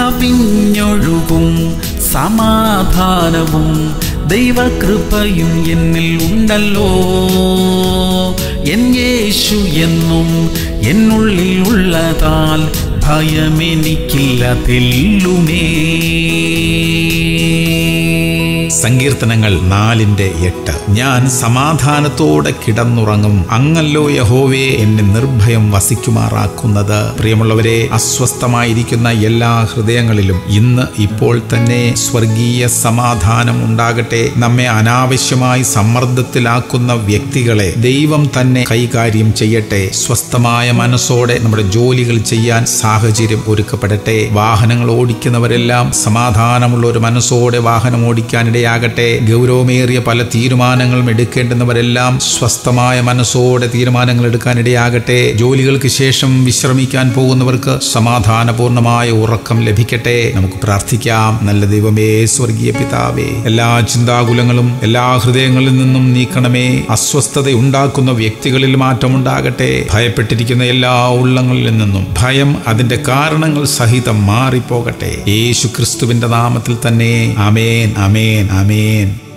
കവിഞ്ഞൊഴുകും സമാധാനവും ദൈവകൃപയും എന്നിൽ ഉണ്ടല്ലോ എൻ യേശു എന്നും എന്നുള്ളിൽ ഉള്ളതാൽ ഭയമെനിക്കില്ല തെല്ലുമേ സങ്കീർത്തനങ്ങൾ നാലിന്റെ എട്ട് ഞാൻ സമാധാനത്തോടെ കിടന്നുറങ്ങും അങ്ങല്ലോ യഹോവേ എന്നെ നിർഭയം വസിക്കുമാറാക്കുന്നത് പ്രിയമുള്ളവരെ അസ്വസ്ഥമായിരിക്കുന്ന എല്ലാ ഹൃദയങ്ങളിലും ഇന്ന് ഇപ്പോൾ തന്നെ സ്വർഗീയ സമാധാനം ഉണ്ടാകട്ടെ നമ്മെ അനാവശ്യമായി സമ്മർദ്ദത്തിലാക്കുന്ന വ്യക്തികളെ ദൈവം തന്നെ കൈകാര്യം ചെയ്യട്ടെ സ്വസ്ഥമായ മനസ്സോടെ നമ്മുടെ ജോലികൾ ചെയ്യാൻ സാഹചര്യം ഒരുക്കപ്പെടട്ടെ വാഹനങ്ങൾ ഓടിക്കുന്നവരെല്ലാം സമാധാനമുള്ള ഒരു മനസ്സോടെ വാഹനം ഓടിക്കാനിടയാകട്ടെ ഗൗരവമേറിയ പല തീരുമാനങ്ങളും എടുക്കേണ്ടുന്നവരെല്ലാം സ്വസ്ഥമായ മനസ്സോടെ തീരുമാനങ്ങൾ എടുക്കാനിടയാകട്ടെ ജോലികൾക്ക് ശേഷം വിശ്രമിക്കാൻ പോകുന്നവർക്ക് സമാധാനപൂർണമായ ഉറക്കം ലഭിക്കട്ടെ നമുക്ക് പ്രാർത്ഥിക്കാം നല്ല ദൈവമേ സ്വർഗീയ പിതാവേ എല്ലാ ചിന്താകുലങ്ങളും എല്ലാ ഹൃദയങ്ങളിൽ നിന്നും നീക്കണമേ അസ്വസ്ഥത ഉണ്ടാക്കുന്ന വ്യക്തികളിൽ മാറ്റമുണ്ടാകട്ടെ ഭയപ്പെട്ടിരിക്കുന്ന എല്ലാ ഉള്ളങ്ങളിൽ നിന്നും ഭയം അതിന്റെ കാരണങ്ങൾ സഹിതം മാറിപ്പോകട്ടെ യേശു ക്രിസ്തുവിന്റെ നാമത്തിൽ തന്നെ അമേൻ അമേൻ അമേൻ